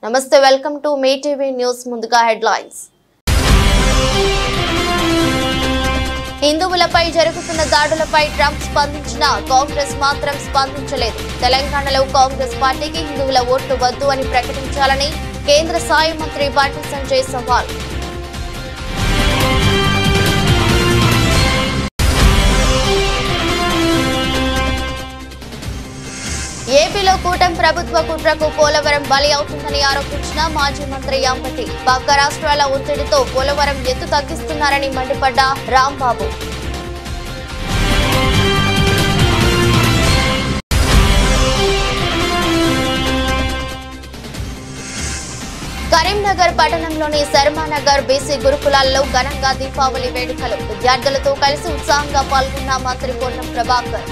నమస్తే welcome to మీ TV news ముందుగా హెడ్లైన్స్ హిందువులపై జరుగుతున్న దాడులపై ట్రంప్ స్పందించిన కాంగ్రెస్ మాత్రం స్పందించలేదు తెలంగాణలో కాంగ్రెస్ పార్టీకి హిందువుల ఓట్లు వద్దు అని ప్రకటించాలని కేంద్ర సాయ మంత్రి బండి సంజయ్ సవాల్ ఏపీలో కూటమి ప్రభుత్వ కుట్రకు పోలవరం బలి అవుతుందని ఆరోపించిన మాజీ మంత్రి అంబటి పక్క రాష్ట్రాల ఒత్తిడితో పోలవరం ఎత్తు తగ్గిస్తున్నారని మండిపడ్డ రాంబాబు కరీంనగర్ పట్టణంలోని శర్మానగర్ బీసీ గురుకులాల్లో ఘనంగా దీపావళి వేడుకలు విద్యార్థులతో కలిసి ఉత్సాహంగా పాల్గొన్న మంత్రి పొన్నం ప్రభాకర్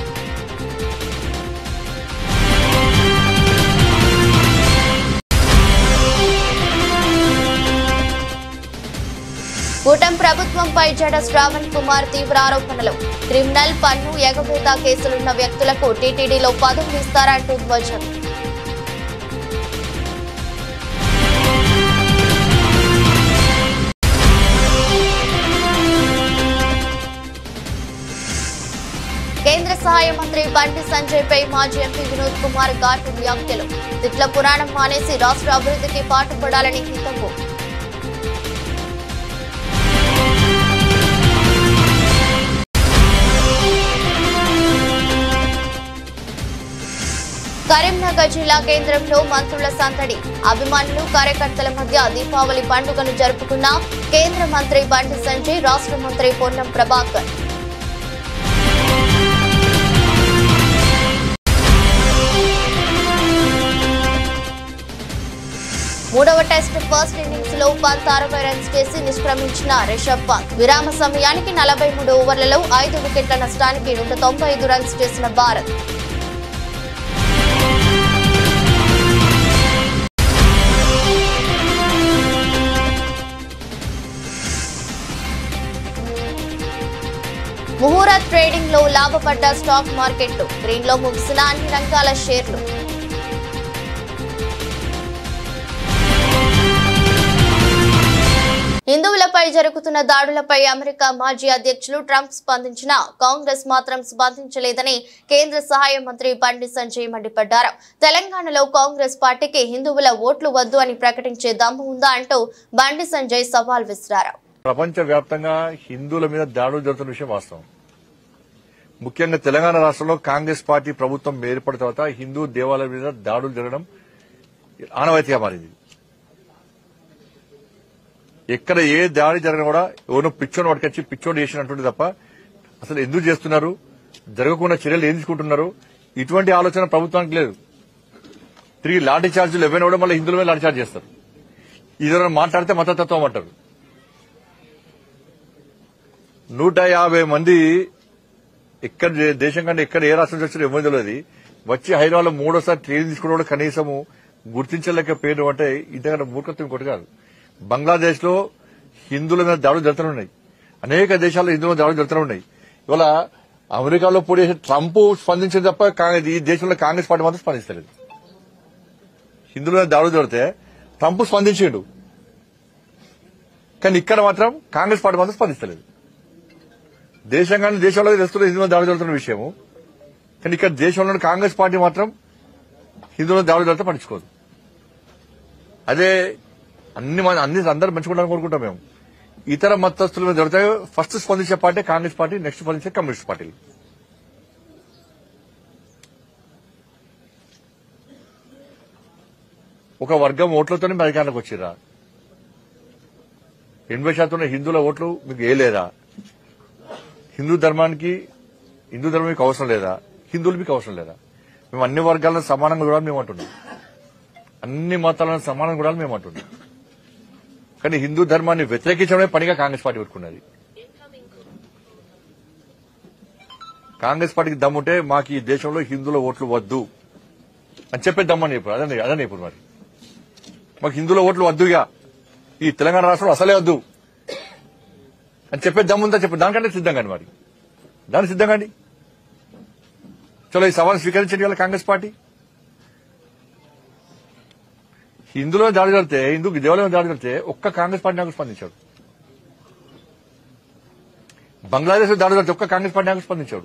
కూటమి ప్రభుత్వంపై జడ శ్రావణ్ కుమార్ తీవ్ర ఆరోపణలు క్రిమినల్ పన్ను ఎగవేత కేసులున్న వ్యక్తులకు టీటీడీలో పదవులు ఇస్తారంటూ ధ్వజం కేంద్ర సహాయ మంత్రి బండి సంజయ్ పై మాజీ ఎంపీ వినోద్ కుమార్ ఘాటు వ్యాఖ్యలు తిట్ల పురాణం మానేసి రాష్ట్ర అభివృద్ధికి పాటుపడాలని హితవు కరీంనగర్ జిల్లా కేంద్రంలో మంత్రుల సందడి అభిమానులు కార్యకర్తల మధ్య దీపావళి పండుగను జరుపుకున్న కేంద్ర మంత్రి బండి సంజయ్ రాష్ట్ర మంత్రి పొన్నం ప్రభాకర్ మూడవ టెస్ట్ ఫస్ట్ ఇన్నింగ్స్ లో పంత్ అరవై రన్స్ చేసి నిష్క్రమించిన రిషబ్ పంత్ విరామ సమయానికి నలభై మూడు ఓవర్లలో ఐదు వికెట్ల నష్టానికి నూట తొంభై ఐదు రన్స్ చేసిన భారత్ ముహూర్త్ ట్రేడింగ్ లో లాభపడ్డ స్టాక్ మార్కెట్లు గ్రీన్ లో ముగిసిన అన్ని రంగాల షేర్లు హిందువులపై జరుగుతున్న దాడులపై అమెరికా మాజీ అధ్యక్షులు ట్రంప్ స్పందించిన కాంగ్రెస్ మాత్రం స్పందించలేదని కేంద్ర సహాయ మంత్రి బండి సంజయ్ మండిపడ్డారు తెలంగాణలో కాంగ్రెస్ పార్టీకి హిందువుల ఓట్లు వద్దు అని ప్రకటించే దమ్ము ఉందా అంటూ బండి సంజయ్ సవాల్ విసిరారు ప్రపంచ వ్యాప్తంగా హిందువుల మీద దాడులు జరుగుతున్న విషయం వాస్తవం ముఖ్యంగా తెలంగాణ రాష్ట్రంలో కాంగ్రెస్ పార్టీ ప్రభుత్వం ఏర్పడిన తర్వాత హిందూ దేవాలయాల మీద దాడులు జరగడం ఆనవాయితీగా మారింది ఎక్కడ ఏ దాడి జరిగినా కూడా ఎవరినో పిచ్చోని పట్టుకొచ్చి పిచ్చోడు చేసినట్టుంది తప్ప అసలు ఎందుకు చేస్తున్నారు జరగకుండా చర్యలు ఏం తీసుకుంటున్నారు ఇటువంటి ఆలోచన ప్రభుత్వానికి లేదు తిరిగి లాఠీ చార్జీలు ఎవరైనా కూడా మళ్ళీ హిందువుల మీద లాఠీ చార్జ్ చేస్తారు ఇదేమైనా మాట్లాడితే మతతత్వం అంటారు నూట యాభై మంది ఎక్కడ దే- దేశం కంటే ఎక్కడ ఏ రాష్ట్రం నుంచి వచ్చారో ఎవరు తెలియదు వచ్చి హైదరాబాద్ మూడోసారి ట్రైన్ తీసుకుని కూడా కనీసము గుర్తించలేకపోయారు అంటే ఇంతకంటే మూర్ఖత్వం ఇంకోటి కాదు బంగ్లాదేశ్ లో హిందువుల మీద దాడులు జరుగుతున్నాయి అనేక దేశాల్లో హిందువుల మీద దాడులు జరుగుతున్నాయి ఇవాళ అమెరికాలో పోటీ చేసే ట్రంప్ స్పందించింది తప్ప కాంగ్రెస్- ఈ దేశంలో కాంగ్రెస్ పార్టీ మాత్రం స్పందిస్తలేదు హిందువుల మీద దాడులు జరిగితే ట్రంప్ స్పందించిండు కానీ ఇక్కడ మాత్రం కాంగ్రెస్ పార్టీ మాత్రం స్పందిస్తలేదు దేశం కానీ దేశంలో తెస్తున్న హిందువుల దాడి జరుగుతున్న విషయము కానీ ఇక్కడ దేశంలోని కాంగ్రెస్ పార్టీ మాత్రం హిందువుల దాడి జరిగితే పట్టించుకోదు అదే అన్ని మన- అన్ని అందరూ మంచుకుంటారని కోరుకుంటాం మేము ఇతర మతస్థుల మీద జరిగితే ఫస్ట్ స్పందించే పార్టీ కాంగ్రెస్ పార్టీ నెక్స్ట్ స్పందించే కమ్యూనిస్ట్ పార్టీలు ఒక వర్గం ఓట్లతోనే మీ అధికారంలోకి వచ్చిర్రా ఎనభై శాతం ఉన్న హిందువుల ఓట్లు మీకు ఏ లేదా హిందూ ధర్మానికి హిందూ ధర్మం మీకు అవసరం లేదా హిందువులు మీకు అవసరం లేదా మేము అన్ని వర్గాలను సమానంగా చూడాలని మేము అంటున్నాం అన్ని మతాలను సమానంగా చూడాలని మేము అంటున్నాం కానీ హిందూ ధర్మాన్ని వ్యతిరేకించడమే పనిగా కాంగ్రెస్ పార్టీ పెట్టుకున్నది కాంగ్రెస్ పార్టీకి దమ్ముంటే మాకు ఈ దేశంలో హిందువుల ఓట్లు వద్దు అని చెప్పే దమ్మని చెప్పారు అదే అదే ఇప్పుడు మరి మాకు హిందువుల ఓట్లు వద్దుగా ఈ తెలంగాణ రాష్ట్రంలో అసలే వద్దు అని చెప్పే దమ్ముందా చెప్పే దానికంటే సిద్ధం కండి మరి దానికి సిద్ధం కండి చలో ఈ సవాల్ స్వీకరించండి కదా కాంగ్రెస్ పార్టీ హిందువులో దాడి జరిగితే హిందూ దేవాలయం దాడి జరిగితే ఒక్క కాంగ్రెస్ పార్టీ నాయకుడు స్పందించాడు బంగ్లాదేశ్ దాడి జరిగితే ఒక్క కాంగ్రెస్ పార్టీ నాయకుడు స్పందించాడు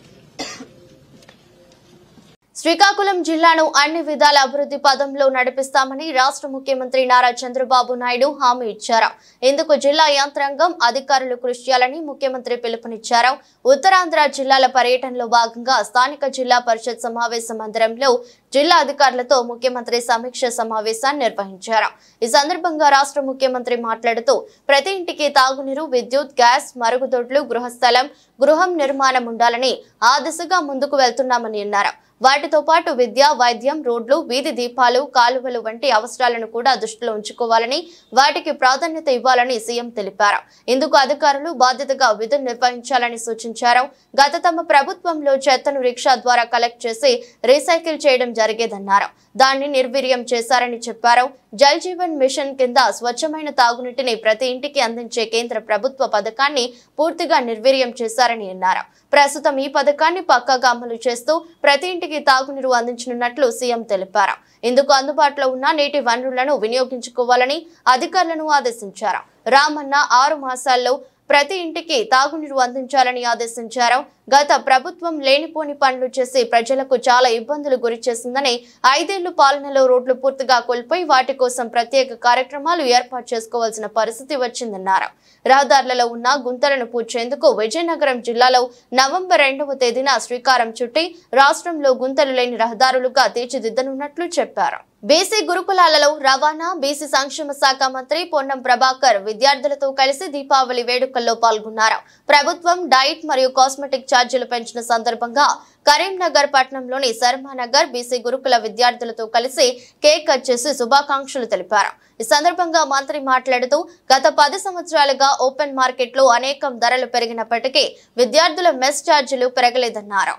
శ్రీకాకుళం జిల్లాను అన్ని విధాల అభివృద్ధి పదంలో నడిపిస్తామని రాష్ట్ర ముఖ్యమంత్రి నారా చంద్రబాబు నాయుడు హామీ ఇచ్చారు ఇందుకు జిల్లా యంత్రాంగం అధికారులు కృషి చేయాలని ముఖ్యమంత్రి పిలుపునిచ్చారు ఉత్తరాంధ్ర జిల్లాల పర్యటనలో భాగంగా స్థానిక జిల్లా పరిషత్ సమావేశ మందిరంలో జిల్లా అధికారులతో ముఖ్యమంత్రి సమీక్ష సమావేశాన్ని నిర్వహించారు ఈ సందర్భంగా రాష్ట్ర ముఖ్యమంత్రి మాట్లాడుతూ ప్రతి ఇంటికి తాగునీరు విద్యుత్ గ్యాస్ మరుగుదొడ్లు గృహస్థలం గృహం నిర్మాణం ఉండాలని ఆ దిశగా ముందుకు వెళ్తున్నామని అన్నారు వాటితో పాటు విద్య వైద్యం రోడ్లు వీధి దీపాలు కాలువలు వంటి అవసరాలను కూడా దృష్టిలో ఉంచుకోవాలని వాటికి ప్రాధాన్యత ఇవ్వాలని సీఎం తెలిపారు ఇందుకు అధికారులు బాధ్యతగా విధులు నిర్వహించాలని సూచించారు గత తమ ప్రభుత్వంలో చెత్తను రిక్షా ద్వారా కలెక్ట్ చేసి రీసైకిల్ చేయడం జరిగేదన్నారు దాన్ని నిర్వీర్యం చేశారని చెప్పారు జల్ జీవన్ మిషన్ కింద స్వచ్ఛమైన తాగునీటిని ప్రతి ఇంటికి అందించే కేంద్ర ప్రభుత్వ పథకాన్ని పూర్తిగా నిర్వీర్యం చేశారని అన్నారు ప్రస్తుతం ఈ పథకాన్ని పక్కాగా అమలు చేస్తూ ప్రతి ఇంటికి తాగునీరు అందించనున్నట్లు సీఎం తెలిపారు ఇందుకు అందుబాటులో ఉన్న నీటి వనరులను వినియోగించుకోవాలని అధికారులను ఆదేశించారు రామన్న ఆరు మాసాల్లో ప్రతి ఇంటికి తాగునీరు అందించాలని ఆదేశించారు గత ప్రభుత్వం లేనిపోని పనులు చేసి ప్రజలకు చాలా ఇబ్బందులు గురి చేసిందని ఐదేళ్లు పాలనలో రోడ్లు పూర్తిగా కోల్పోయి వాటి కోసం ప్రత్యేక కార్యక్రమాలు ఏర్పాటు చేసుకోవాల్సిన పరిస్థితి వచ్చిందన్నారు రహదారులలో ఉన్న గుంతలను పూడ్చేందుకు విజయనగరం జిల్లాలో నవంబర్ రెండవ తేదీన శ్రీకారం చుట్టి రాష్ట్రంలో గుంతలు లేని రహదారులుగా తీర్చిదిద్దనున్నట్లు చెప్పారు బీసీ గురుకులాలలో రవాణా బీసీ సంక్షేమ శాఖ మంత్రి పొన్నం ప్రభాకర్ విద్యార్థులతో కలిసి దీపావళి వేడుకల్లో పాల్గొన్నారు ప్రభుత్వం డైట్ మరియు కాస్మెటిక్ ఛార్జీలు పెంచిన సందర్భంగా కరీంనగర్ పట్టణంలోని శర్మానగర్ బీసీ గురుకుల విద్యార్థులతో కలిసి కేక్ కట్ చేసి శుభాకాంక్షలు తెలిపారు ఈ సందర్భంగా మంత్రి మాట్లాడుతూ గత పది సంవత్సరాలుగా ఓపెన్ మార్కెట్ లో అనేకం ధరలు పెరిగినప్పటికీ విద్యార్థుల మెస్ ఛార్జీలు పెరగలేదన్నారు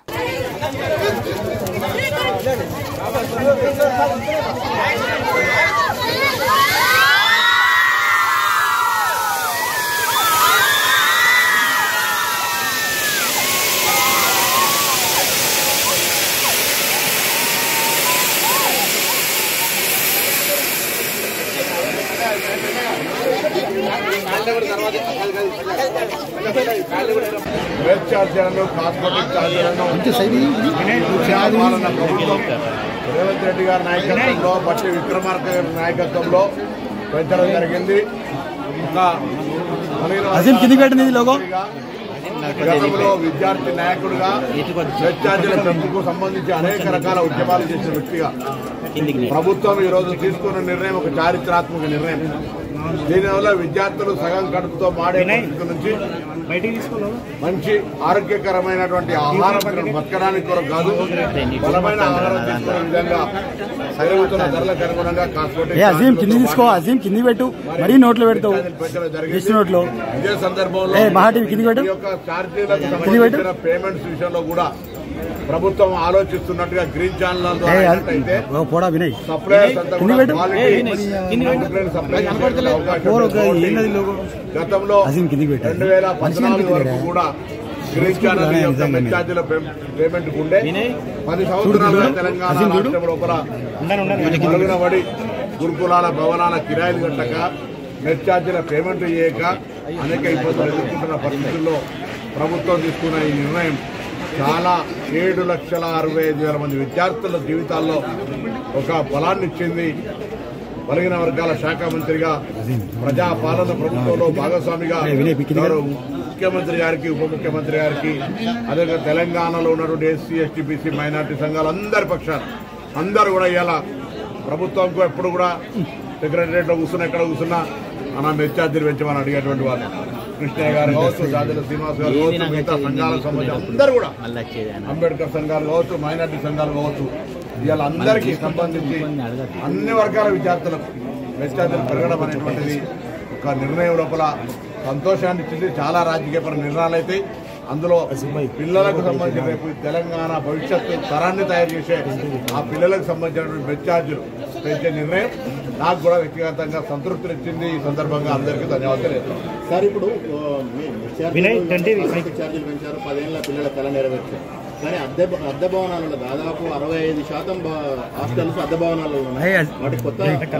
వెబ్ ఛార్జీలను కాస్మెటిక్ ఛార్జీలను పాలన ప్రభుత్వం రేవంత్ రెడ్డి గారి నాయకత్వంలో బట్టి విక్రమార్క గారి నాయకత్వంలో పెంచడం జరిగింది ఒక పదిహేను అసీం కిందికి పెట్టండి ఇది లోగో. గతంలో విద్యార్థి నాయకుడిగా వెబ్ ఛార్జీల పెంపుకు సంబంధించి అనేక రకాల ఉద్యమాలు చేసిన వ్యక్తిగా ప్రభుత్వం ఈ రోజు తీసుకున్న నిర్ణయం ఒక చారిత్రాత్మక నిర్ణయం దీనివల్ల విద్యార్థులు సగం కడుపుతో మాడే పరిస్థితి నుంచి మంచి ఆరోగ్యకరమైనటువంటి ఆహారం తినడం బతకడానికి కొరకు కాదు బలమైన ఆహారం తీసుకునే విధంగా పెరుగుతున్న ధరలకు అనుగుణంగా కాస్మెటిక్ ఏ అజీం కింది తీసుకో అజీం కింది పెట్టు మరీ నోట్లో పెడతావు పెంచడం జరిగింది. ఇచ్చిన నోట్లో ఇదే సందర్భంలో ఏ మహా టీవీ కిందికి పెట్టు. ఈ యొక్క ఛార్జీలకు కిందికి పెట్టు. సంబంధించిన పేమెంట్స్ విషయంలో కూడా ప్రభుత్వం ఆలోచిస్తున్నట్టుగా గ్రీన్ ఛానల్ ఏ ద్వారా అది- అయితే ఓ పోడా వినయ్ సప్లయర్స్ అంతా కింది కూడా పెట్టు. quality complaint supply చేసే అవకాశం పోరు ఉంది. ఒక ఏంది లోగో? గతంలో అజీం కిందికి పెట్టు. రెండు వేల మనిషి పద్నాలుగు వరకు కనిపించలేదా? కూడా గ్రీన్ ఛానల్ చూడు, యొక్క నిజంగానే. మెట్ ఛార్జీల పేమెంట్ ఉండే పది సంవత్సరాలుగా చూడు. తెలంగాణ అజీం చూడు. రాష్ట్రం లోపల మరుగున పడి గురుకులాల భవనాల కిరాయిలు కట్టక నెట్ ఛార్జీల పేమెంట్ చేయక అనేక ఇబ్బందులు ఎదుర్కొంటున్న పరిస్థితుల్లో ప్రభుత్వం తీసుకున్న ఈ నిర్ణయం చాలా ఏడు లక్షల అరవై ఐదు వేల మంది విద్యార్థుల జీవితాల్లో ఒక బలాన్ని ఇచ్చింది బలిగిన వర్గాల శాఖ మంత్రిగా ప్రజా పాలన ప్రభుత్వంలో భాగస్వామిగా ఏ, వినయ్ పిక్కింది కదా? గౌరవ ముఖ్యమంత్రి గారికి ఉప ముఖ్యమంత్రి గారికి అదే తెలంగాణలో ఉన్నటువంటి ఎస్సీ ఎస్టీ బీసీ మైనార్టీ సంఘాలు అందరి పక్షాన అందరూ కూడా ఇలా ప్రభుత్వంకు ఎప్పుడు కూడా సెక్రటరియట్ లో కూర్చున్నా ఎక్కడ కూర్చున్నా అన్న మెచ్చార్జీలు పెంచమని అడిగేటువంటి వాళ్ళు కృష్ణయ్య గారు కావచ్చు జాతుల శ్రీనివాస్ గారు కావచ్చు మిగతా సంఘాలకు సంబంధించి అందరూ కూడా అంబేద్కర్ సంఘాలు కావచ్చు మైనార్టీ సంఘాలు కావచ్చు ఇవాళ అందరికీ సంబంధించి అన్ని వర్గాల విద్యార్థులకు మెచ్చార్జీలు పెరగడం అనేటువంటిది ఒక నిర్ణయం లోపల సంతోషాన్ని ఇచ్చింది చాలా రాజకీయపర నిర్ణయాలు అయితే అందులో పిల్లలకు సంబంధించిన రేపు తెలంగాణ భవిష్యత్తు తరాన్ని తయారు చేసే ఆ పిల్లలకు సంబంధించినటువంటి మెచ్చార్జీలు పెంచే నిర్ణయం నాకు కూడా వ్యక్తిగతంగా సంతృప్తినిచ్చింది ఈ సందర్భంగా అందరికీ ధన్యవాదాలు చెప్తాను సార్ ఇప్పుడు ఆ, మీ విద్యార్థులు వినయ్, ట్వంటీ ఛార్జీలు పెంచారు పదేళ్ళ పిల్లల కళ నెరవేర్చారు కానీ అద్దె అద్దె భవనాలలో దాదాపు అరవై ఐదు శాతం భ- హాస్టల్స్ అద్దె భవనాలలో ఉన్నాయి వాటి కొత్త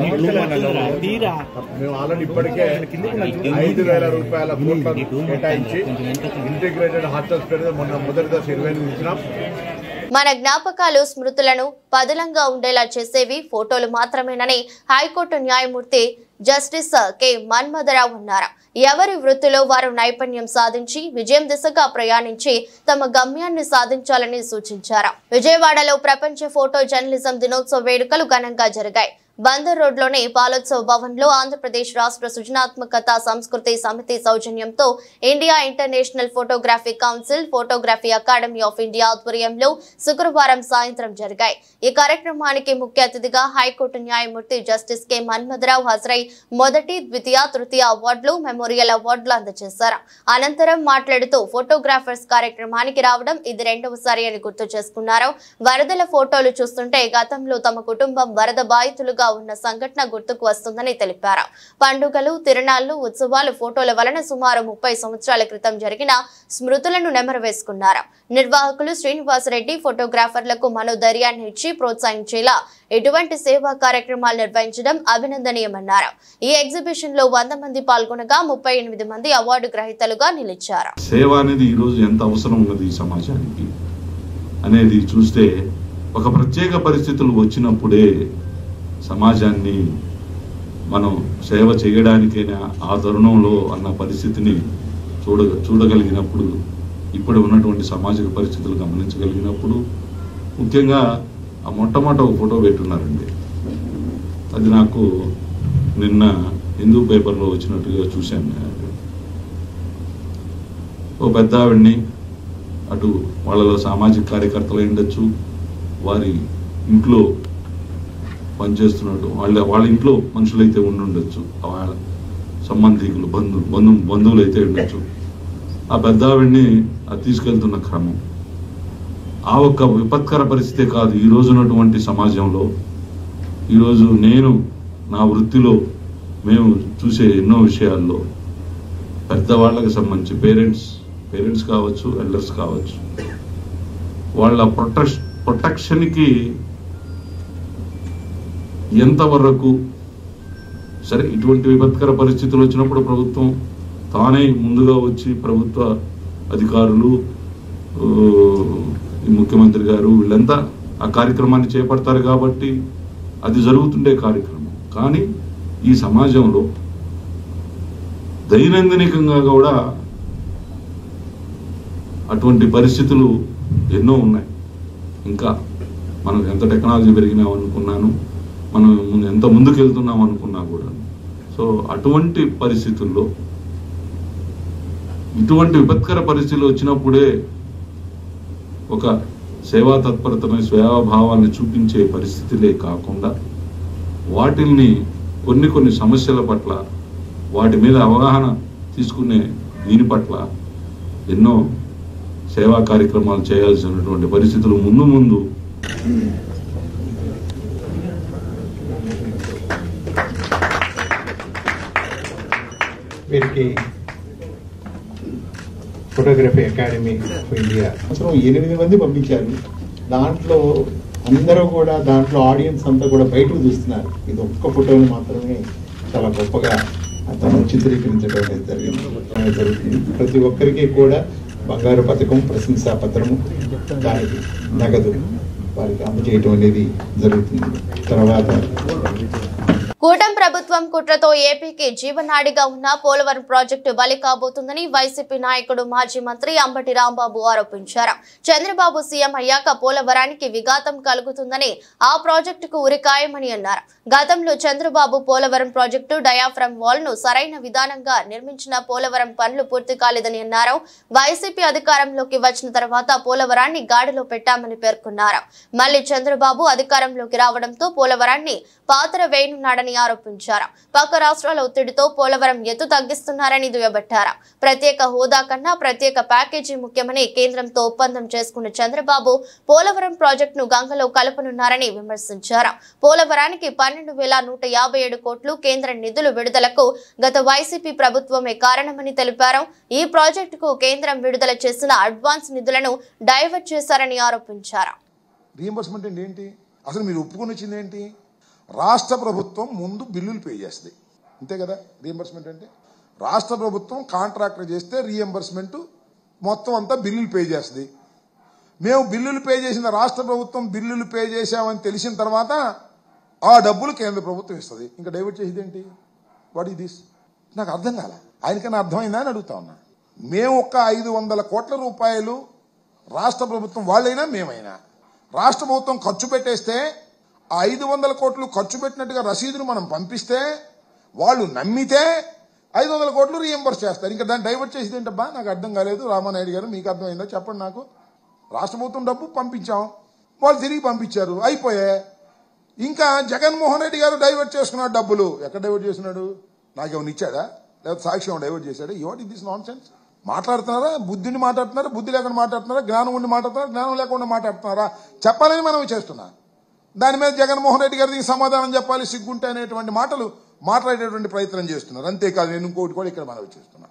మేము ఆల్రెడీ ఇప్పటికే ఐదు వేల రూపాయల కోట్ల కేటాయించి ఇంటిగ్రేటెడ్ హాస్టల్స్ పెడితే మొన్న మొదటి దశ ఇరవై ఎనిమిది ఇచ్చినాం మన జ్ఞాపకాలు స్మృతులను పదిలంగా ఉండేలా చేసేవి ఫోటోలు మాత్రమేనని హైకోర్టు న్యాయమూర్తి జస్టిస్ కె మన్మథరావు అన్నారు ఎవరి వృత్తిలో వారు నైపుణ్యం సాధించి విజయం దిశగా ప్రయాణించి తమ గమ్యాన్ని సాధించాలని సూచించారు విజయవాడలో ప్రపంచ ఫోటో జర్నలిజం దినోత్సవ వేడుకలు ఘనంగా జరిగాయి బందర్ రోడ్లోని పాలోత్సవ భవన్లో ఆంధ్రప్రదేశ్ రాష్ట్ర సృజనాత్మకత సంస్కృతి సమితి సౌజన్యంతో India International Photography Council Photography Academy of India ఆధ్వర్యంలో శుక్రవారం సాయంత్రం జరిగాయి ఈ కార్యక్రమానికి ముఖ్య అతిథిగా హైకోర్టు న్యాయమూర్తి జస్టిస్ కె మన్మథరావు హాజరై మొదటి ద్వితీయ తృతీయ అవార్డులు మెమోరియల్ అవార్డులు అందజేశారు అనంతరం మాట్లాడుతూ ఫోటోగ్రాఫర్స్ కార్యక్రమానికి రావడం ఇది రెండవసారి అని గుర్తు చేసుకున్నారు వరదల ఫోటోలు చూస్తుంటే గతంలో తమ కుటుంబం వరద బాధితులుగా ఉన్న సంఘటన గుర్తుకు వస్తుందని తెలిపారు పండుగలు తిరణాలు ఉత్సవాలు ఫోటోల వలన సుమారు ముప్పై సంవత్సరాల క్రితం జరిగిన స్మృతులను నెమరవేసుకున్నారు నిర్వాహకులు శ్రీనివాసరెడ్డి ఫోటోగ్రాఫర్లకు మనోధైర్యాన్ని ఇచ్చి ప్రోత్సహించేలా ఎటువంటి సేవా కార్యక్రమాలు నిర్వహించడం అభినందనీయమన్నారు ఈ ఎగ్జిబిషన్ లో వంద మంది పాల్గొనగా ముప్పై ఎనిమిది మంది అవార్డు గ్రహీతలుగా నిలిచారు సేవ అనేది ఈరోజు ఎంత అవసరం ఉన్నది ఈ సమాజానికి అనేది చూస్తే ఒక ప్రత్యేక పరిస్థితులు వచ్చినప్పుడే సమాజాన్ని మనం సేవ చేయడానికైనా ఆ తరుణంలో అన్న పరిస్థితిని చూడ చూడగలిగినప్పుడు ఇప్పుడు ఉన్నటువంటి సామాజిక పరిస్థితులు గమనించగలిగినప్పుడు ముఖ్యంగా ఆ మొట్టమొదట ఒక ఫోటో పెట్టున్నారండి అది నాకు నిన్న హిందూ పేపర్లో వచ్చినట్టుగా చూశాను నేను. ఓ పెద్ద ఆవిడ్ని అటు వాళ్ళలో సామాజిక కార్యకర్తలు అయి ఉండొచ్చు వారి ఇంట్లో పనిచేస్తున్నట్టు వాళ్ళ వాళ్ళ ఇంట్లో మనుషులైతే ఉండి ఉండొచ్చు వాళ్ళ సంబంధికులు బంధు బంధు బంధువులు అయితే ఉండొచ్చు ఆ పెద్ద ఆవిడ్ని అది తీసుకెళ్తున్న క్రమం ఆ ఒక్క విపత్కర పరిస్థితే కాదు ఈ రోజు ఉన్నటువంటి సమాజంలో ఈరోజు నేను నా వృత్తిలో మేము చూసే ఎన్నో విషయాల్లో పెద్దవాళ్ళకి సంబంధించి పేరెంట్స్ పేరెంట్స్ కావచ్చు ఎల్డర్స్ కావచ్చు వాళ్ళ ప్రొటెక్షన్ ప్రొటెక్షన్కి ఎంతవరకు సరే ఇటువంటి విపత్కర పరిస్థితులు వచ్చినప్పుడు ప్రభుత్వం తానే ముందుగా వచ్చి ప్రభుత్వ అధికారులు ఆ, ఈ ముఖ్యమంత్రి గారు వీళ్ళంతా ఆ కార్యక్రమాన్ని చేపడతారు కాబట్టి అది జరుగుతుండే కార్యక్రమం కానీ ఈ సమాజంలో దైనందినికంగా కూడా అటువంటి పరిస్థితులు ఎన్నో ఉన్నాయి ఇంకా మనం ఎంత టెక్నాలజీ పెరిగినాం అనుకున్నాను మనం ముందు ఎంత ముందుకు వెళ్తున్నాం అనుకున్నా కూడా సో అటువంటి పరిస్థితుల్లో ఇటువంటి విపత్కర పరిస్థితులు వచ్చినప్పుడే ఒక సేవా తత్పరతని సేవాభావాన్ని చూపించే పరిస్థితులే కాకుండా వాటిల్ని కొన్ని కొన్ని సమస్యల పట్ల వాటి మీద అవగాహన తీసుకునే దీని పట్ల ఎన్నో సేవా కార్యక్రమాలు చేయాల్సినటువంటి పరిస్థితులు ముందు ముందు వీరికి ఫోటోగ్రఫీ అకాడమీ ఆఫ్ ఇండియా సంవత్సరం ఎనిమిది మంది పంపించారు దాంట్లో అందరూ కూడా దాంట్లో ఆడియన్స్ అంతా కూడా బయటకు చూస్తున్నారు ఇది ఒక్క ఫోటోని మాత్రమే చాలా గొప్పగా అతను చిత్రీకరించడం అనేది జరిగింది అనేది జరుగుతుంది ప్రతి ఒక్కరికి కూడా బంగారు పథకం ప్రశంసా పత్రము దానికి నగదు వారికి అందజేయటం అనేది జరుగుతుంది తర్వాత కూటం ప్రభుత్వం కుట్రతో ఏపీకి జీవనాడిగా ఉన్న పోలవరం ప్రాజెక్టు బలి కాబోతుందని వైసీపీ నాయకుడు మాజీ మంత్రి అంబటి రాంబాబు ఆరోపించారు చంద్రబాబు సీఎం అయ్యాక పోలవరానికి విఘాతం కలుగుతుందని ఆ ప్రాజెక్టుకు ఉరికాయమని అన్నారు గతంలో Chandrababu Polavaram project diaphragm wall ను సరైన విధానంగా నిర్మించిన పోలవరం పనులు పూర్తి కాలేదని అన్నారు వైసీపీ అధికారంలోకి వచ్చిన తర్వాత పోలవరాన్ని గాడిలో పెట్టామని పేర్కొన్నారు మళ్లీ చంద్రబాబు అధికారంలోకి రావడంతో పోలవరాన్ని పాత్ర వేయనున్నాడని ఆరోపించారు పక్క రాష్ట్రాల ఒత్తిడితో పోలవరం ఎత్తు తగ్గిస్తున్నారని దుయ్యబట్టారు ప్రత్యేక హోదా కన్నా ప్రత్యేక ప్యాకేజీ ముఖ్యమని కేంద్రంతో ఒప్పందం చేసుకున్న చంద్రబాబు పోలవరం ప్రాజెక్టును గంగలో కలపనున్నారని విమర్శించారు పోలవరానికి పన్నెండు వేల నూట యాభై ఏడు కోట్లు కేంద్ర నిధులు విడుదలకు గత వైసీపీ ప్రభుత్వమే కారణమని తెలిపారు ఈ ప్రాజెక్టుకు కేంద్రం విడుదల చేసిన అడ్వాన్స్ నిధులను డైవర్ట్ చేశారని ఆరోపించారు రీఎంబర్స్మెంట్ అంటే ఏంటి అసలు మీరు ఒప్పుకొని వచ్చింది ఏంటి రాష్ట్ర ప్రభుత్వం ముందు బిల్లులు పే చేస్తుంది అంతే కదా రీఎంబర్స్మెంట్ అంటే రాష్ట్ర ప్రభుత్వం కాంట్రాక్టర్ చేస్తే రీఎంబర్స్మెంట్ మొత్తం అంతా బిల్లులు పే చేస్తుంది మేము బిల్లులు పే చేసిన రాష్ట్ర ప్రభుత్వం బిల్లులు పే చేశామని తెలిసిన తర్వాత ఆ డబ్బులు కేంద్ర ప్రభుత్వం ఇస్తుంది ఇంకా డైవర్ట్ చేసేది ఏంటి వాట్ ఈ దిస్ నాకు అర్థం కాల ఆయనకన్నా అర్థమైందా అని అడుగుతా ఉన్నా మేము ఒక్క ఐదు వందల కోట్ల రూపాయలు రాష్ట్ర ప్రభుత్వం వాళ్ళైనా మేమైనా రాష్ట్ర ప్రభుత్వం ఖర్చు పెట్టేస్తే ఆ ఐదు వందల కోట్లు ఖర్చు పెట్టినట్టుగా రసీదును మనం పంపిస్తే వాళ్ళు నమ్మితే ఐదు వందల కోట్లు రీఎంబర్స్ చేస్తారు ఇంకా దాన్ని డైవర్ట్ చేసేది ఏంటబ్బా నాకు అర్థం కాలేదు రామానాయుడు గారు మీకు అర్థమైందా చెప్పండి నాకు రాష్ట్ర ప్రభుత్వం డబ్బు పంపించాం వాళ్ళు తిరిగి పంపించారు అయిపోయా ఇంకా జగన్మోహన్ రెడ్డి గారు డైవర్ట్ చేసుకున్నాడు డబ్బులు ఎక్కడ డైవర్ట్ చేస్తున్నాడు నాకేమైనా ఇచ్చాడా లేకపోతే సాక్ష్యం డైవర్ట్ చేశాడా what is this nonsense మాట్లాడుతున్నారా బుద్ధిని మాట్లాడుతున్నారా బుద్ధి లేకుండా మాట్లాడుతున్నారా జ్ఞానం ఉండి మాట్లాడుతున్నారా జ్ఞానం లేకుండా మాట్లాడుతున్నారా చెప్పాలని మనం చేస్తున్నా దాని మీద జగన్మోహన్ రెడ్డి గారు దీనికి సమాధానం చెప్పాలి సిగ్గుంటే అనేటువంటి మాటలు మాట్లాడేటువంటి ప్రయత్నం చేస్తున్నారు అంతేకాదు నేను ఇంకోటి కూడా ఇక్కడ మనవి చేస్తున్నా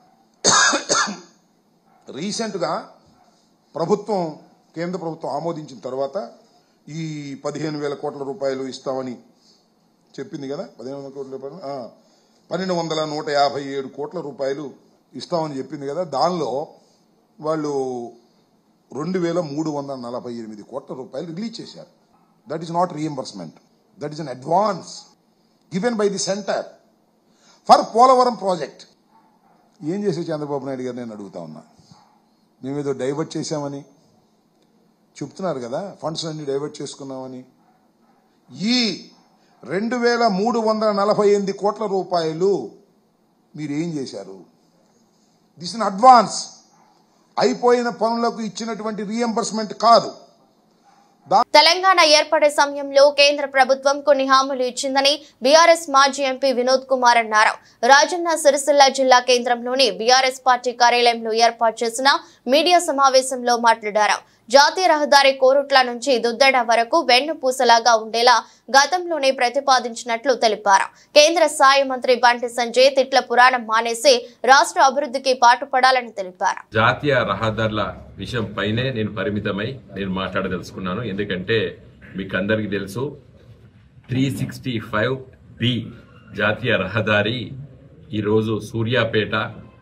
రీసెంట్గా ప్రభుత్వం కేంద్ర ప్రభుత్వం ఆమోదించిన తర్వాత ఈ పదిహేను వేల కోట్ల రూపాయలు ఇస్తామని చెప్పింది కదా పదిహేను వందల కోట్ల రూపాయలు ఆ, పన్నెండు వందల నూట యాభై ఏడు కోట్ల రూపాయలు ఇస్తామని చెప్పింది కదా దానిలో వాళ్ళు రెండు వేల మూడు వందల నలభై ఎనిమిది కోట్ల రూపాయలు రిలీజ్ చేశారు that is not reimbursement that is an advance given by the centre for Polavaram project ఏం చేసే చంద్రబాబు నాయుడు గారు నేను అడుగుతా ఉన్నా మేమేదో డైవర్ట్ చేశామని చెప్తున్నారు కదా ఫండ్స్ అన్ని డైవర్ట్ చేసుకున్నామని ఈ రెండు వేల మూడు వందల నలభై ఎనిమిది కోట్ల రూపాయలు మీరు ఏం చేశారు దిస్ ఇన్ అడ్వాన్స్ అయిపోయిన పనులకు ఇచ్చినటువంటి రీఎంబర్స్మెంట్ కాదు తెలంగాణ ఏర్పడే సమయంలో కేంద్ర ప్రభుత్వం కొన్ని హామీలు ఇచ్చిందని బీఆర్ఎస్ మాజీ ఎంపీ వినోద్ కుమార్ అన్నారు రాజన్న సిరిసిల్ల జిల్లా కేంద్రంలోని బీఆర్ఎస్ పార్టీ కార్యాలయంలో ఏర్పాటు చేసిన మీడియా సమావేశంలో మాట్లాడారు జాతీయ రహదారి కోరుట్ల నుంచి దుద్దెడ వరకు వెన్నుపూసలాగా ఉండేలా గతంలోనే ప్రతిపాదించినట్లు తెలిపారు కేంద్ర సాయ మంత్రి బండి సంజయ్ తిట్ల పురాణం మానేసి రాష్ట్ర అభివృద్ధికి పాటుపడాలని తెలిపారు జాతీయ రహదారుల విషయం పైనే నేను పరిమితమై నేను మాట్లాడదలుచుకున్నాను ఎందుకంటే మీకు అందరికీ తెలుసు త్రీ సిక్స్టీ ఫైవ్ బి జాతీయ రహదారి ఈరోజు సూర్యాపేట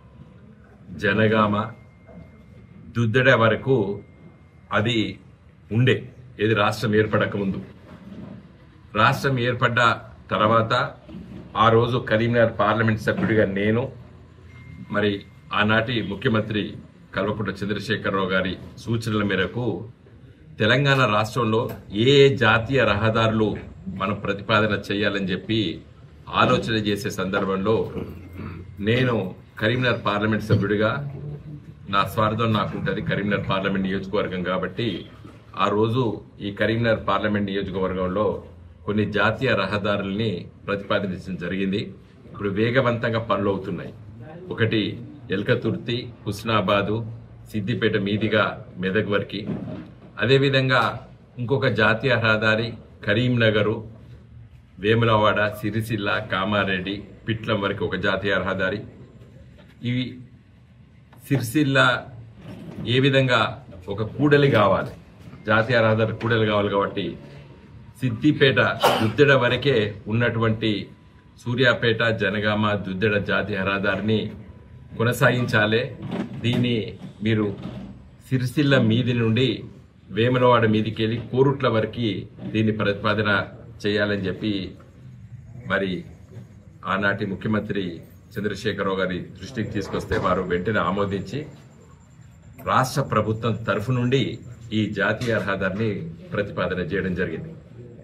జనగామ దుద్దెడ వరకు అది ఉండే ఇది రాష్ట్రం ఏర్పడక ముందు రాష్ట్రం ఏర్పడ్డ తర్వాత ఆ రోజు కరీంనగర్ పార్లమెంట్ సభ్యుడిగా నేను మరి ఆనాటి ముఖ్యమంత్రి కల్వకుంట్ల చంద్రశేఖరరావు గారి సూచనల మేరకు తెలంగాణ రాష్ట్రంలో ఏ ఏ జాతీయ రహదారులు మనం ప్రతిపాదన చేయాలని చెప్పి ఆలోచన చేసే సందర్భంలో నేను కరీంనగర్ పార్లమెంట్ సభ్యుడిగా నా స్వార్థం నాకుంటుంది కరీంనగర్ పార్లమెంట్ నియోజకవర్గం కాబట్టి ఆ రోజు ఈ కరీంనగర్ పార్లమెంట్ నియోజకవర్గంలో కొన్ని జాతీయ రహదారుల్ని ప్రతిపాదించడం జరిగింది ఇప్పుడు వేగవంతంగా పనులు అవుతున్నాయి ఒకటి ఎల్కతుర్తి హుస్నాబాదు సిద్దిపేట మీదిగా మెదక్ వరకు అదేవిధంగా ఇంకొక జాతీయ రహదారి కరీంనగరు వేములవాడ సిరిసిల్ల కామారెడ్డి పిట్లం వరకు ఒక జాతీయ రహదారి ఇవి సిరిసిల్ల ఏ విధంగా ఒక కూడలి కావాలి జాతీయ రహదారి కూడలి కావాలి కాబట్టి సిద్దిపేట దుద్దెడ వరకే ఉన్నటువంటి సూర్యాపేట జనగామ దుద్దెడ జాతీయ రహదారిని కొనసాగించాలి దీన్ని మీరు సిరిసిల్ల మీది నుండి వేములవాడ మీదికి వెళ్ళి కోరుట్ల వరకు దీన్ని ప్రతిపాదన చేయాలని చెప్పి మరి ఆనాటి ముఖ్యమంత్రి చంద్రశేఖరరావు గారి దృష్టికి తీసుకొస్తే వారు వెంటనే ఆమోదించి రాష్ట్ర ప్రభుత్వం తరఫు నుండి ఈ జాతీయ రహదారిని ప్రతిపాదన చేయడం జరిగింది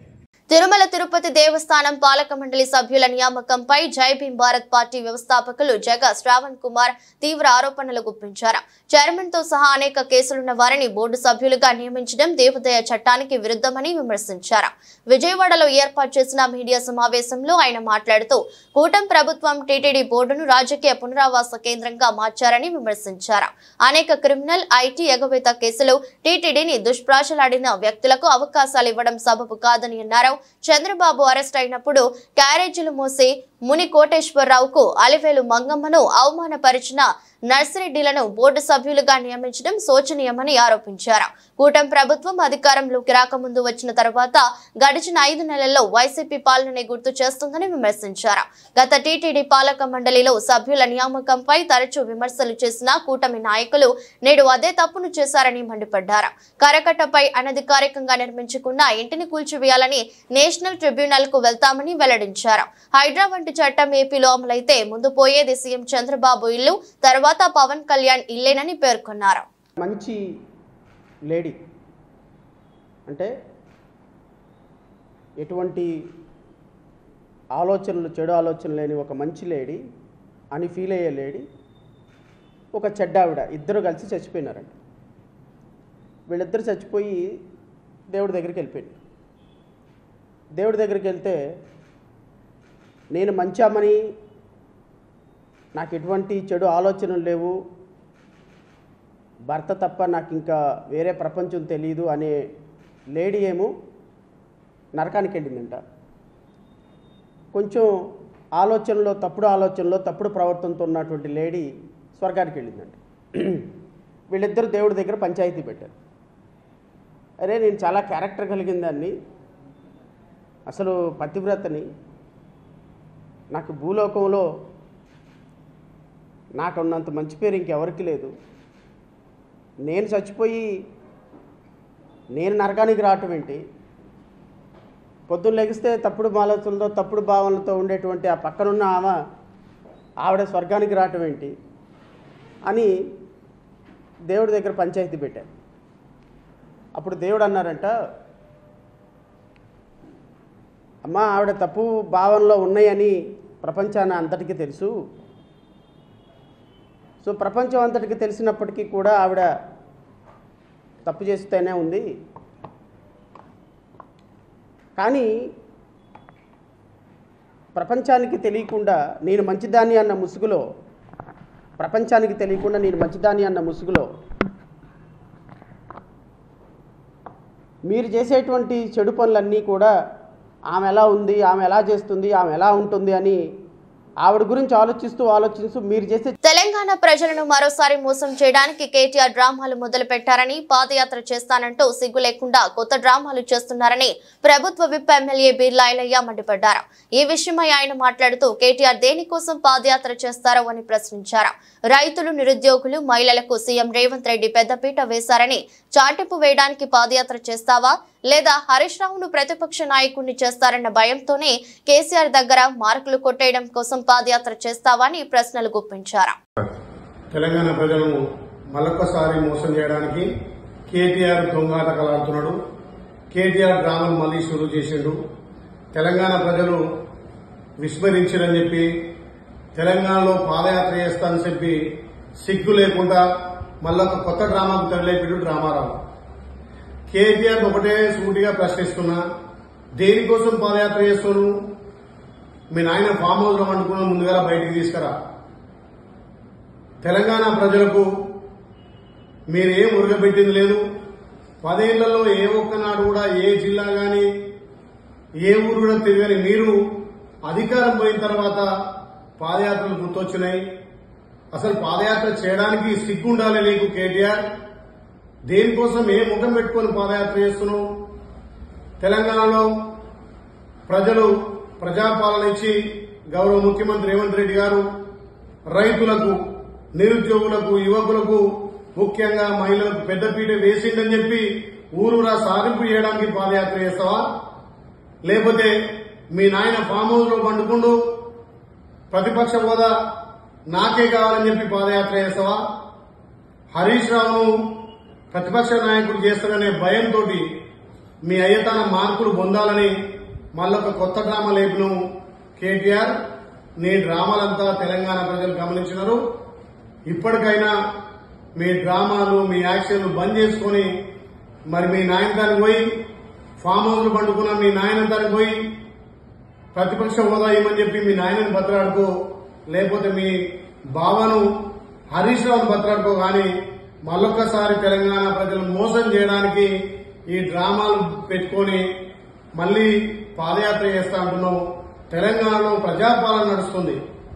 తిరుమల తిరుపతి దేవస్థానం పాలక మండలి సభ్యుల నియామకంపై జై భీమ్ భారత్ పార్టీ వ్యవస్థాపకులు జగ శ్రావణ్ కుమార్ తీవ్ర ఆరోపణలు గుప్పించారు చైర్మన్ తో సహా అనేక కేసులున్న వారిని బోర్డు సభ్యులుగా నియమించడం దేవదయ చట్టానికి విరుద్ధమని విమర్శించారు విజయవాడలో ఏర్పాటు చేసిన మీడియా సమావేశంలో ఆయన మాట్లాడుతూ కూటం ప్రభుత్వం టీటీడీ బోర్డును రాజకీయ పునరావాస కేంద్రంగా మార్చారని విమర్శించారు అనేక క్రిమినల్ ఐటీ ఎగవేత కేసులు టీటీడీని దుష్ప్రాచలాడిన వ్యక్తులకు అవకాశాలు ఇవ్వడం సబబు కాదని అన్నారు చంద్రబాబు అరెస్ట్ అయినప్పుడు క్యారేజీలు మోసి ముని కోటేశ్వరరావుకు అలివేలు మంగమ్మను అవమానపరిచిన నర్సిరెడ్డిలను బోర్డు సభ్యులుగా నియమించడం శోచనీయమని ఆరోపించారు కూటం ప్రభుత్వం అధికారంలోకి రాకముందు వచ్చిన తర్వాత గడిచిన ఐదు నెలల్లో వైసీపీ పాలనని గుర్తు చేస్తుందని విమర్శించారు గత టీటీడీ పాలక మండలిలో సభ్యుల నియామకంపై తరచూ విమర్శలు చేసిన కూటమి నాయకులు నేడు అదే తప్పును చేశారని మండిపడ్డారు కరకట్టపై అనధికారికంగా నిర్మించుకున్న ఇంటిని కూల్చివేయాలని నేషనల్ ట్రిబ్యునల్ కు వెళ్తామని వెల్లడించారు హైడ్రా వంటి చట్టం ఏపీలో అమలైతే ముందు పోయేది సీఎం చంద్రబాబు ఇల్లు తర్వాత పవన్ కళ్యాణ్ ఇల్లేనని పేర్కొన్నారు మంచి లేడీ అంటే ఎటువంటి ఆలోచనలు చెడు ఆలోచన లేని ఒక మంచి లేడీ అని ఫీల్ అయ్యే లేడీ ఒక చెడ్డ ఆవిడ ఇద్దరు కలిసి చచ్చిపోయినారంట వీళ్ళిద్దరు చచ్చిపోయి దేవుడి దగ్గరికి వెళ్ళిపోయింది దేవుడి దగ్గరికి వెళ్తే నేను మంచి అమ్మని నాకు ఎటువంటి చెడు ఆలోచనలు లేవు భర్త తప్ప నాకు ఇంకా వేరే ప్రపంచం తెలియదు అనే లేడీ ఏమో నరకానికి వెళ్ళిందంట కొంచెం ఆలోచనలో తప్పుడు ఆలోచనలో తప్పుడు ప్రవర్తనతో ఉన్నటువంటి లేడీ స్వర్గానికి వెళ్ళిందంట వీళ్ళిద్దరు దేవుడి దగ్గర పంచాయతీ పెట్టారు అరే నేను చాలా క్యారెక్టర్ కలిగిన దాన్ని అసలు పతివ్రతని నాకు భూలోకంలో నాకు ఉన్నంత మంచి పేరు ఇంకెవరికి లేదు నేను చచ్చిపోయి నేను నరకానికి రావటం ఏంటి పొద్దున్న లెగిస్తే తప్పుడు ఆలోచనలతో తప్పుడు భావనలతో ఉండేటువంటి ఆ పక్కనున్న ఆమె ఆవిడ స్వర్గానికి రావటం ఏంటి అని దేవుడి దగ్గర పంచాయతీ పెట్టారు అప్పుడు దేవుడు అన్నారంట అమ్మా ఆవిడ తప్పు భావనలో ఉన్నాయని ప్రపంచాన్ని అంతటికీ తెలుసు సో ప్రపంచం అంతటికి తెలిసినప్పటికీ కూడా ఆవిడ తప్పు చేస్తూనే ఉంది కానీ ప్రపంచానికి తెలియకుండా నేను మంచిదాన్ని అన్న ముసుగులో ప్రపంచానికి తెలియకుండా నేను మంచిదాన్ని అన్న ముసుగులో మీరు చేసేటువంటి చెడు పనులన్నీ కూడా ఆమె ఎలా ఉంది ఆమె ఎలా చేస్తుంది ఆమె ఎలా ఉంటుంది అని ఆవిడ గురించి ఆలోచిస్తూ ఆలోచిస్తూ మీరు చేసే తెలంగాణ ప్రజలను మరోసారి మోసం చేయడానికి కేటీఆర్ డ్రామాలు మొదలు పెట్టారని పాదయాత్ర చేస్తానంటూ సిగ్గు లేకుండా కొత్త డ్రామాలు చేస్తున్నారని ప్రభుత్వ విప్ ఎమ్మెల్యే బీర్లా ఐలయ్య మండిపడ్డారు ఈ విషయమై ఆయన మాట్లాడుతూ కేటీఆర్ దేనికోసం పాదయాత్ర చేస్తారో అని ప్రశ్నించారు రైతులు నిరుద్యోగులు మహిళలకు సీఎం రేవంత్ రెడ్డి పెద్దపీట వేశారని చాటింపు వేయడానికి పాదయాత్ర చేస్తావా లేదా హరీష్ రావును ప్రతిపక్ష నాయకుడిని చేస్తారన్న భయంతోనే కేసీఆర్ దగ్గర మార్కులు కొట్టేయడం కోసం పాదయాత్ర చేస్తావా అని ప్రశ్నలు గుప్పించారు తెలంగాణ ప్రజలను మళ్ళొక్కసారి మోసం చేయడానికి కేటీఆర్ దొంగాటకలాడుతున్నాడు కేటీఆర్ డ్రామాను మళ్లీ షురూ చేసిండు తెలంగాణ ప్రజలు విస్మరించారని చెప్పి తెలంగాణలో పాదయాత్ర చేస్తానని చెప్పి సిగ్గు లేకుండా మళ్ళొక కొత్త డ్రామాకు తరలేపిడు డ్రామారావు కేటీఆర్ ఒకటే సూటిగా ప్రశ్నిస్తున్నా దేనికోసం పాదయాత్ర చేస్తున్నాను మీ నాయన ఫామ్ హౌస్ లో వండుకున్న ముందుగా బయటికి తీసుకురా తెలంగాణ ప్రజలకు మీరేం ఉరగబెట్టింది లేదు పదేళ్లలో ఏ ఒక్కనాడు కూడా ఏ జిల్లా గాని ఏ ఊరు కూడా తిరగని మీరు అధికారం పోయిన తర్వాత పాదయాత్రలు గుర్తొచ్చినాయి అసలు పాదయాత్ర చేయడానికి సిగ్గు ఉండాలి నీకు కేటీఆర్ దేనికోసం ఏ ముఖం పెట్టుకొని పాదయాత్ర చేస్తున్నావు తెలంగాణలో ప్రజలు ప్రజాపాలన ఇచ్చి గౌరవ ముఖ్యమంత్రి రేవంత్ రెడ్డి గారు రైతులకు నిరుద్యోగులకు యువకులకు ముఖ్యంగా మహిళలకు పెద్దపీట వేసిందని చెప్పి ఊరూరా సాధింపు చేయడానికి పాదయాత్ర చేస్తావా లేకపోతే మీ నాయన ఫామ్ హౌస్ లో పండుకుంటూ ప్రతిపక్ష హోదా నాకే కావాలని చెప్పి పాదయాత్ర చేస్తావా హరీష్ రావును ప్రతిపక్ష నాయకుడు చేస్తాడనే భయంతో మీ అయ్యతాన మార్పులు పొందాలని మళ్ళొక కొత్త డ్రామా లేపును కేటీఆర్ నీ డ్రామాలంతా తెలంగాణ ప్రజలు గమనించినారు ఇప్పటికైనా మీ డ్రామాలు మీ యాక్షన్లు బంద్ చేసుకొని మరి మీ నాయనతానికి పోయి ఫామ్ హౌస్లు పండుకున్న మీ నాయనతానికి పోయి ప్రతిపక్ష హోదా ఇవ్వమని చెప్పి మీ నాయనని బతలాడుకో లేకపోతే మీ బావను హరీష్ రావు బతలాడుకో కానీ మళ్ళొక్కసారి తెలంగాణ ప్రజలు మోసం చేయడానికి ఈ డ్రామాలు పెట్టుకొని మళ్ళీ పాదయాత్ర చేస్తా అంటున్నావు తెలంగాణలో ప్రజాపాలన నడుస్తుంది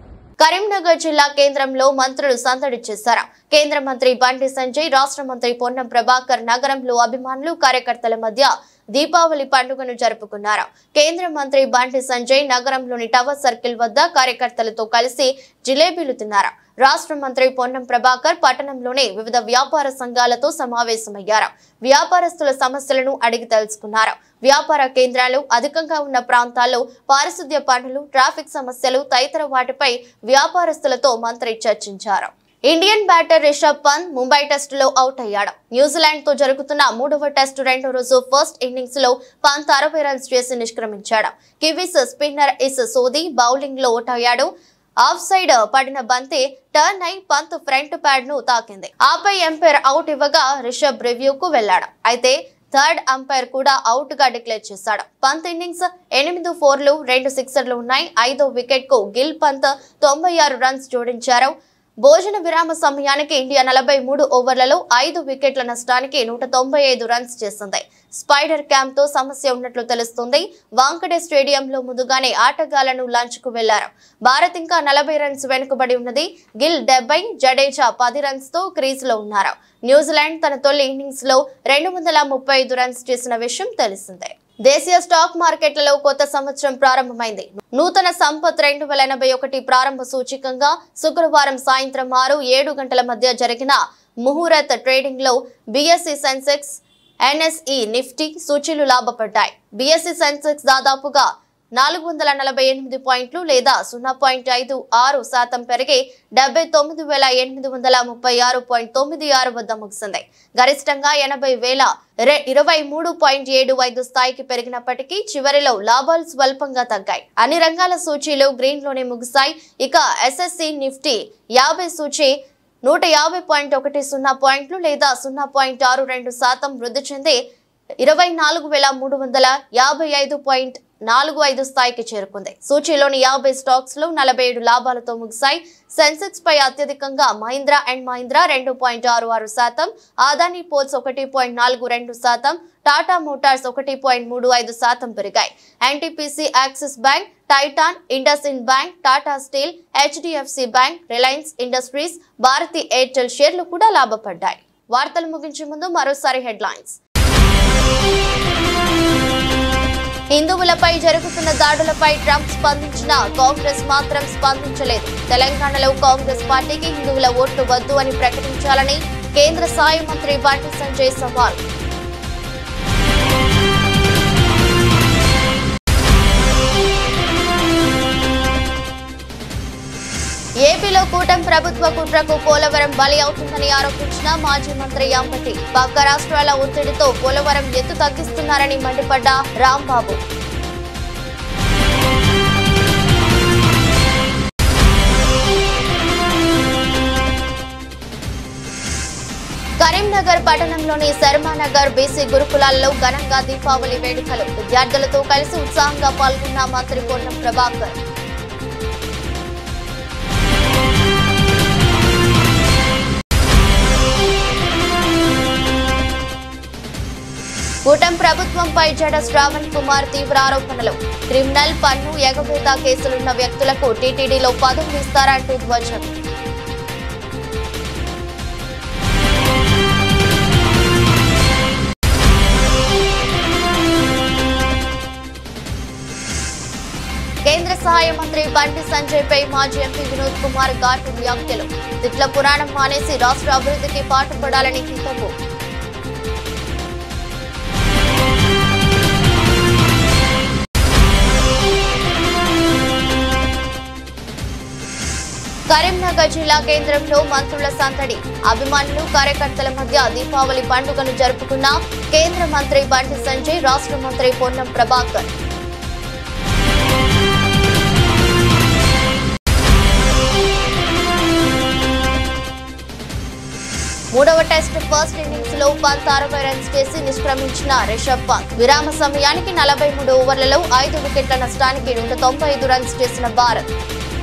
కరీంనగర్ జిల్లా కేంద్రంలో మంత్రులు సందడి చేశారు కేంద్ర మంత్రి బండి సంజయ్ రాష్ట్ర మంత్రి పొన్నం ప్రభాకర్ నగరంలో అభిమానులు కార్యకర్తల మధ్య దీపావళి పండుగను జరుపుకున్నారు కేంద్ర మంత్రి బండి సంజయ్ నగరంలోని టవర్ సర్కిల్ వద్ద కార్యకర్తలతో కలిసి జిలేబీలు తిన్నారు రాష్ట్ర మంత్రి పొన్నం ప్రభాకర్ పట్టణంలోని వివిధ వ్యాపార సంఘాలతో సమావేశమయ్యారు వ్యాపారస్తుల సమస్యలను అడిగి తెలుసుకున్నారు వ్యాపార కేంద్రాలు అధికంగా ఉన్న ప్రాంతాల్లో పారిశుద్ధ్య పనులు ట్రాఫిక్ సమస్యలు తదితర వాటిపై వ్యాపారస్తులతో మంత్రి చర్చించారు ఇండియన్ బ్యాటర్ రిషబ్ పంత్ ముంబై టెస్టులో అవుట్ అయ్యాడు న్యూజిలాండ్ తో జరుగుతున్న మూడవ టెస్టు రెండో రోజు ఫస్ట్ ఇన్నింగ్స్ లో పంత్ అరవై రన్స్ చేసి నిష్క్రమించాడు Kiwis spinner Ish Sodhi bowling లో అవుట్ అయ్యాడు ఆఫ్ సైడ్ పడిన బంతి టర్న్ అయి పంత్ ఫ్రంట్ ప్యాడ్ ను తాకింది ఆపై ఎంపైర్ అవుట్ ఇవ్వగా రిషబ్ రివ్యూకు వెళ్లాడు అయితే థర్డ్ అంపైర్ కూడా అవుట్ గా డిక్లేర్ చేశాడు పంత్ ఇన్నింగ్స్ ఎనిమిది ఫోర్లు రెండు సిక్సర్లు ఉన్నాయి ఐదో వికెట్ కు గిల్ పంత్ తొంభై ఆరు రన్స్ జోడించారు భోజన విరామ సమయానికి ఇండియా నలభై మూడు ఓవర్లలో ఐదు వికెట్ల నష్టానికి నూట తొంభై ఐదు రన్స్ చేసింది స్పైడర్ క్యాంప్ తో సమస్య ఉన్నట్లు తెలుస్తుంది వాంకడే స్టేడియంలో ముందుగానే ఆటగాళ్లను లంచ్ కు వెళ్లారు భారత్ ఇంకా నలభై రన్స్ వెనుకబడి ఉన్నది గిల్ డెబ్బై జడేజా పది రన్స్ తో క్రీజ్ లో ఉన్నారు న్యూజిలాండ్ తన తొలి ఇన్నింగ్స్ లో రెండు వందల ముప్పై ఐదు రన్స్ చేసిన విషయం తెలిసిందే దేశీయ స్టాక్ మార్కెట్లలో కొత్త సంవత్సరం ప్రారంభమైంది నూతన సంపత్ రెండు వేల ఎనభై ఒకటి ప్రారంభ సూచికంగా శుక్రవారం సాయంత్రం ఆరు ఏడు గంటల మధ్య జరిగిన ముహూర్త్ ట్రేడింగ్ లో బిఎస్సి సెన్సెక్స్ ఎన్ఎస్ఈ నిఫ్టీ సూచీలు లాభపడ్డాయి బిఎస్సి సెన్సెక్స్ దాదాపుగా నాలుగు వందల నలభై ఎనిమిది పాయింట్లు లేదా సున్నా పాయింట్ ఐదు ఆరు శాతం పెరిగి డెబ్బై తొమ్మిది వేల ఎనిమిది వందల ముప్పై ఆరు పాయింట్ తొమ్మిది ఆరు వద్ద ముగిసింది గరిష్టంగా ఎనభై వేల రె- ఇరవై మూడు పాయింట్ ఏడు ఐదు స్థాయికి పెరిగినప్పటికీ చివరిలో లాభాలు స్వల్పంగా తగ్గాయి అన్ని రంగాల సూచీలు గ్రీన్ లోనే ముగిశాయి ఇక ఎస్ఎస్సి నిఫ్టీ యాభై సూచీ నూట యాభై పాయింట్ ఒకటి సున్నా పాయింట్లు లేదా సున్నా పాయింట్ ఆరు రెండు శాతం వృద్ధి చెంది ఇరవై నాలుగు వేల మూడు వందల యాభై ఐదు పాయింట్ నాలుగు ఐదు స్థాయికి చేరుకుంది సూచీలోని యాభై స్టాక్స్ లో నలభై ఏడు లాభాలతో ముగిశాయి సెన్సెక్స్ పై అత్యధికంగా మహీంద్రా అండ్ మహీంద్రా రెండు పాయింట్ ఆరు ఆరు శాతం ఆదాని పోల్స్ ఒకటి పాయింట్ నాలుగు రెండు శాతం టాటా మోటార్స్ ఒకటి పాయింట్ మూడు ఐదు శాతం పెరిగాయి NTPC Axis Bank Titan IndusInd Bank Tata Steel HDFC Bank Reliance Industries Bharti Airtel షేర్లు కూడా లాభపడ్డాయి వార్తలు ముగించే ముందు మరోసారి హెడ్లైన్స్ హిందువులపై జరుగుతున్న దాడులపై ట్రంప్ స్పందించిన కాంగ్రెస్ మాత్రం స్పందించలేదు తెలంగాణలో కాంగ్రెస్ పార్టీకి హిందువుల ఓట్లు వద్దు అని ప్రకటించాలని కేంద్ర సాయ మంత్రి బండి సంజయ్ సవాల్ ఏపీలో కూటమి ప్రభుత్వ కుట్రకు పోలవరం బలి అవుతుందని ఆరోపించిన మాజీ మంత్రి అంబటి పక్క రాష్ట్రాల ఒత్తిడితో పోలవరం ఎత్తు తగ్గిస్తున్నారని మండిపడ్డ రాంబాబు కరీంనగర్ పట్టణంలోని శర్మానగర్ బీసీ గురుకులాల్లో ఘనంగా దీపావళి వేడుకలు విద్యార్థులతో కలిసి ఉత్సాహంగా పాల్గొన్న మంత్రి పొన్నం ప్రభాకర్ కూటమి ప్రభుత్వంపై జడ శ్రావణ్ కుమార్ తీవ్ర ఆరోపణలు క్రిమినల్ పన్ను ఎగవేత కేసులున్న వ్యక్తులకు టీటీడీలో పదవులు ఇస్తారంటూ ధ్వజం కేంద్ర సహాయ మంత్రి బండి సంజయ్ పై మాజీ ఎంపీ వినోద్ కుమార్ ఘాటు వ్యాఖ్యలు తిట్ల పురాణం మానేసి రాష్ట్ర అభివృద్ధికి పాటుపడాలని హితవు కరీంనగర్ జిల్లా కేంద్రంలో మంత్రుల సందడి అభిమానులు కార్యకర్తల మధ్య దీపావళి పండుగను జరుపుకున్న కేంద్ర మంత్రి బండి సంజయ్ రాష్ట్ర మంత్రి పొన్నం ప్రభాకర్ ఫస్ట్ ఇన్నింగ్స్ లో పంత్ అరవై రన్స్ చేసి నిష్క్రమించిన రిషబ్ పంత్ విరామ సమయానికి నలభై మూడు ఓవర్లలో ఐదు వికెట్ల నష్టానికి నూట తొంభై ఐదు రన్స్ చేసిన భారత్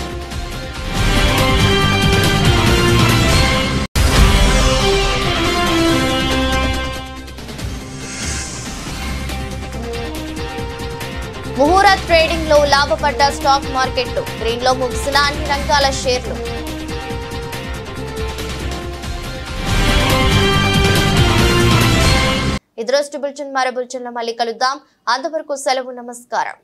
ముహూర్త్ ట్రేడింగ్ లో లాభపడ్డ స్టాక్ మార్కెట్లు గ్రీన్ లో ముగిసిన అన్ని రంగాల షేర్లు ఇదరోజు బులెటిన్ మరో బులెటిన్ లో మళ్ళీ కలుద్దాం అంతవరకు సెలవు నమస్కారం